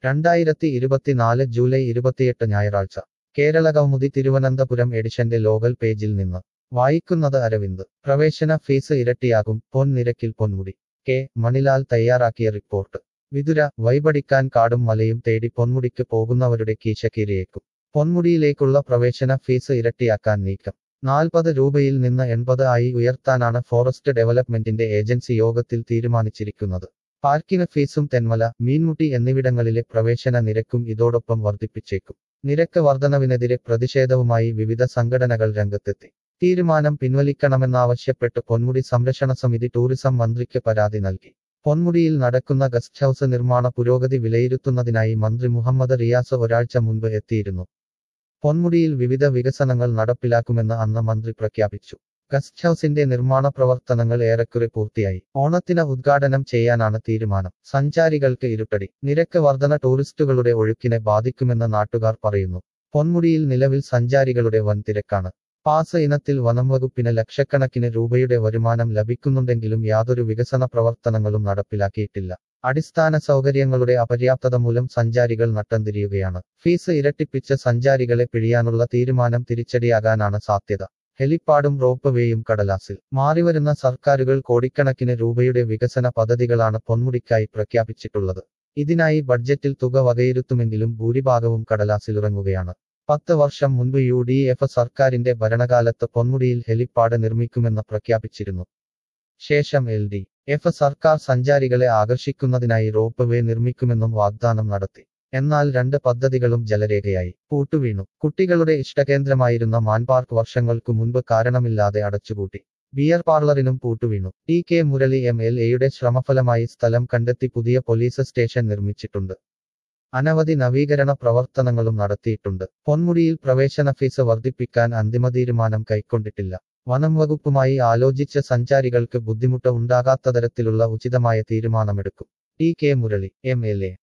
രണ്ടായിരത്തി ഇരുപത്തിനാല് ജൂലൈ ഇരുപത്തിയെട്ട് ഞായറാഴ്ച കേരള കൗമുദി തിരുവനന്തപുരം എഡിഷന്റെ ലോകൽ പേജിൽ നിന്ന് വായിക്കുന്നത് അരവിന്ദ് പ്രവേശന ഫീസ് ഇരട്ടിയാകും പൊൻ നിരക്കിൽ പൊന്മുടി കെ മണിലാൽ തയ്യാറാക്കിയ റിപ്പോർട്ട് വിതുര വൈപടിക്കാൻ കാടും മലയും തേടി പൊന്മുടിക്ക് പോകുന്നവരുടെ കീശ കീറിയേക്കും പൊന്മുടിയിലേക്കുള്ള പ്രവേശന ഫീസ് ഇരട്ടിയാക്കാൻ നീക്കം നാൽപ്പത് രൂപയിൽ നിന്ന് എൺപത് ആയി ഉയർത്താനാണ് ഫോറസ്റ്റ് ഡെവലപ്മെന്റിന്റെ ഏജൻസി യോഗത്തിൽ തീരുമാനിച്ചിരിക്കുന്നത് പാർക്കിംഗ് ഫീസും തെന്മല മീൻമുട്ടി എന്നിവിടങ്ങളിലെ പ്രവേശന നിരക്കും ഇതോടൊപ്പം വർദ്ധിപ്പിച്ചേക്കും നിരക്ക് വർധനവിനെതിരെ പ്രതിഷേധവുമായി വിവിധ സംഘടനകൾ രംഗത്തെത്തി തീരുമാനം പിൻവലിക്കണമെന്നാവശ്യപ്പെട്ട് പൊന്മുടി സംരക്ഷണ സമിതി ടൂറിസം മന്ത്രിക്ക് പരാതി നൽകി പൊന്മുടിയിൽ നടക്കുന്ന ഗസ്റ്റ് ഹൌസ് നിർമ്മാണ പുരോഗതി വിലയിരുത്തുന്നതിനായി മന്ത്രി മുഹമ്മദ് റിയാസ് ഒരാഴ്ച മുൻപ് എത്തിയിരുന്നു പൊന്മുടിയിൽ വിവിധ വികസനങ്ങൾ നടപ്പിലാക്കുമെന്ന് അന്ന് മന്ത്രി പ്രഖ്യാപിച്ചു ഗസ്റ്റ് ഹൌസിന്റെ നിർമ്മാണ പ്രവർത്തനങ്ങൾ ഏറെക്കുറെ പൂർത്തിയായി ഓണത്തിന് ഉദ്ഘാടനം ചെയ്യാനാണ് തീരുമാനം സഞ്ചാരികൾക്ക് ഇരുട്ടടി നിരക്ക് വർധന ടൂറിസ്റ്റുകളുടെ ഒഴുക്കിനെ ബാധിക്കുമെന്ന് നാട്ടുകാർ പറയുന്നു പൊന്മുടിയിൽ നിലവിൽ സഞ്ചാരികളുടെ വൻ തിരക്കാണ് പാസ് ഇനത്തിൽ വനംവകുപ്പിന് ലക്ഷക്കണക്കിന് രൂപയുടെ വരുമാനം ലഭിക്കുന്നുണ്ടെങ്കിലും യാതൊരു വികസന പ്രവർത്തനങ്ങളും നടപ്പിലാക്കിയിട്ടില്ല അടിസ്ഥാന സൗകര്യങ്ങളുടെ അപര്യാപ്തത മൂലം സഞ്ചാരികൾ നട്ടംതിരിയുകയാണ് ഫീസ് ഇരട്ടിപ്പിച്ച സഞ്ചാരികളെ പിഴിയാനുള്ള തീരുമാനം തിരിച്ചടിയാകാനാണ് സാധ്യത ഹെലിപ്പാഡും റോപ്പ് വേയും കടലാസിൽ മാറിവരുന്ന സർക്കാരുകൾ കോടിക്കണക്കിന് രൂപയുടെ വികസന പദ്ധതികളാണ് പൊന്മുടിക്കായി പ്രഖ്യാപിച്ചിട്ടുള്ളത് ഇതിനായി ബഡ്ജറ്റിൽ തുക വകയിരുത്തുമെങ്കിലും ഭൂരിഭാഗവും കടലാസിലിറങ്ങുകയാണ് പത്ത് വർഷം മുൻപ് യു ഡി എഫ് സർക്കാരിന്റെ ഭരണകാലത്ത് പൊന്മുടിയിൽ ഹെലിപ്പാഡ് നിർമ്മിക്കുമെന്ന് പ്രഖ്യാപിച്ചിരുന്നു ശേഷം എൽ ഡി എഫ് സർക്കാർ സഞ്ചാരികളെ ആകർഷിക്കുന്നതിനായി റോപ്പ് വേ നിർമ്മിക്കുമെന്നും വാഗ്ദാനം നടത്തി എന്നാൽ രണ്ട് പദ്ധതികളും ജലരേഖയായി പൂട്ടുവീണു കുട്ടികളുടെ ഇഷ്ടകേന്ദ്രമായിരുന്ന മാൻപാർക്ക് വർഷങ്ങൾക്കു മുൻപ് കാരണമില്ലാതെ അടച്ചുപൂട്ടി ബിയർ പാർലറിനും പൂട്ടുവീണു T K Murali M L എയുടെ ശ്രമഫലമായി സ്ഥലം കണ്ടെത്തി പുതിയ പോലീസ് സ്റ്റേഷൻ നിർമ്മിച്ചിട്ടുണ്ട് അനവധി നവീകരണ പ്രവർത്തനങ്ങളും നടത്തിയിട്ടുണ്ട് പൊന്മുടിയിൽ പ്രവേശന ഫീസ് വർദ്ധിപ്പിക്കാൻ അന്തിമ തീരുമാനം കൈക്കൊണ്ടിട്ടില്ല വനം വകുപ്പുമായി ആലോചിച്ച സഞ്ചാരികൾക്ക് ബുദ്ധിമുട്ട് ഉണ്ടാകാത്ത തരത്തിലുള്ള ഉചിതമായ തീരുമാനമെടുക്കും T K Murali M L A